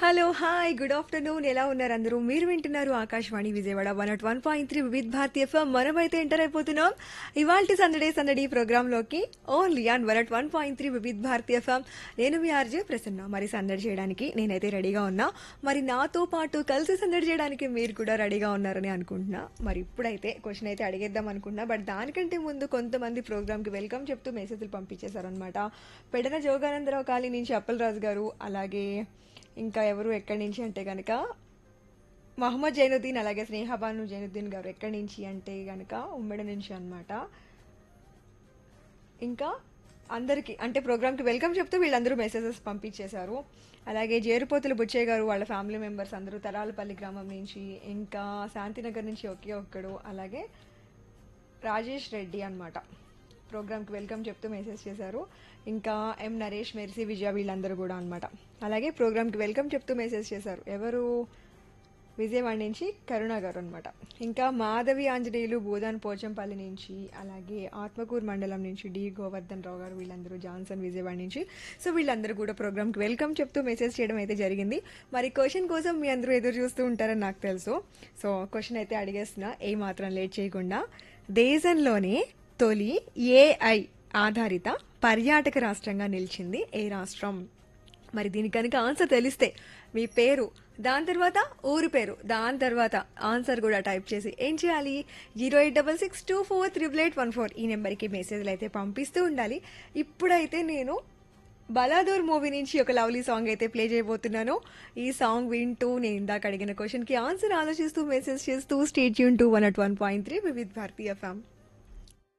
hello hi good afternoon ఎలా ఉన్నారు అందరూ మీరు వింటున్నారు Akashvani Vijayawada one at one point three Vividh Bharati FM మనమైతే ఎంటర్ అయిపోతున్నాం ఇవాల్టి సందడే సందడి ప్రోగ్రాంలోకి only on one at one point three Vividh Bharati FM నేను మీ ఆర్జే ప్రసన్న మరి సందడి చేయడానికి నేనైతే రెడీగా ఉన్నా మరి నాతో పాటు కలిసి సందడి చేయడానికి మీరు కూడా రెడీగా ఉన్నారని అనుకుంటున్నా మరి ఇప్పుడైతే క్వశ్చన్ అయితే అడిగేద్దాం అనుకుంటున్నా బట్ దానికంటే ముందు కొంతమంది ప్రోగ్రామ్కి వెల్కమ్ చెప్తూ మెసేజ్లు పంపించేశారనమాట పెడన జోగానందరావు కాలనీ నుంచి అప్పలరాజు గారు అలాగే ఇంకా ఎవరు ఎక్కడి నుంచి అంటే కనుక మహమ్మద్ జైనుద్దీన్ అలాగే స్నేహబాను జైనుద్దీన్ గారు ఎక్కడి నుంచి అంటే కనుక ఉమ్మడి నుంచి అన్నమాట ఇంకా అందరికీ అంటే ప్రోగ్రామ్కి వెల్కమ్ చెప్తూ వీళ్ళందరూ మెసేజెస్ పంపించేశారు అలాగే జేరుపోతుల బుచ్చయ్య గారు వాళ్ళ ఫ్యామిలీ మెంబర్స్ అందరూ తరాలపల్లి గ్రామం నుంచి ఇంకా శాంతినగర్ నుంచి ఒకే ఒక్కడు అలాగే రాజేష్ రెడ్డి అన్నమాట ప్రోగ్రామ్కి వెల్కమ్ చెప్తూ మెసేజ్ చేశారు ఇంకా ఎం నరేష్ మెర్సీ విజయ వీళ్ళందరూ కూడా అన్నమాట అలాగే ప్రోగ్రామ్కి వెల్కమ్ చెప్తూ మెసేజ్ చేశారు ఎవరు విజయవాడ నుంచి కరుణ గారు అనమాట ఇంకా మాధవి ఆంజనేయులు బోధాన్ పోచంపల్లి నుంచి అలాగే ఆత్మకూరు మండలం నుంచి డి గోవర్ధన్ రావు గారు వీళ్ళందరూ జాన్సన్ విజయవాడ నుంచి సో వీళ్ళందరూ కూడా ప్రోగ్రామ్కి వెల్కమ్ చెప్తూ మెసేజ్ చేయడం అయితే జరిగింది మరి క్వశ్చన్ కోసం మీ అందరూ ఎదురు చూస్తూ ఉంటారని నాకు తెలుసు సో క్వశ్చన్ అయితే అడిగేస్తున్నా ఏ మాత్రం లేట్ చేయకుండా దేశంలోనే తొలి ఏఐ ఆధారిత పర్యాటక రాష్ట్రంగా నిలిచింది ఏ రాష్ట్రం మరి దీనికి కనుక ఆన్సర్ తెలిస్తే మీ పేరు దాని తర్వాత ఊరి పేరు దాని తర్వాత ఆన్సర్ కూడా టైప్ చేసి ఏం చేయాలి zero eight double six two four triple eight one four ఈ నెంబర్కి మెసేజ్లు అయితే పంపిస్తూ ఉండాలి ఇప్పుడైతే నేను బలాదూర్ మూవీ నుంచి ఒక లవ్లీ సాంగ్ అయితే ప్లే చేయబోతున్నాను ఈ సాంగ్ వింటూ నేను ఇందాక అడిగిన క్వశ్చన్కి ఆన్సర్ ఆలోచిస్తూ మెసేజ్ చేస్తూ స్టేట్ యూన్ to one at one point three Vividh Bharati ఫ్యామ్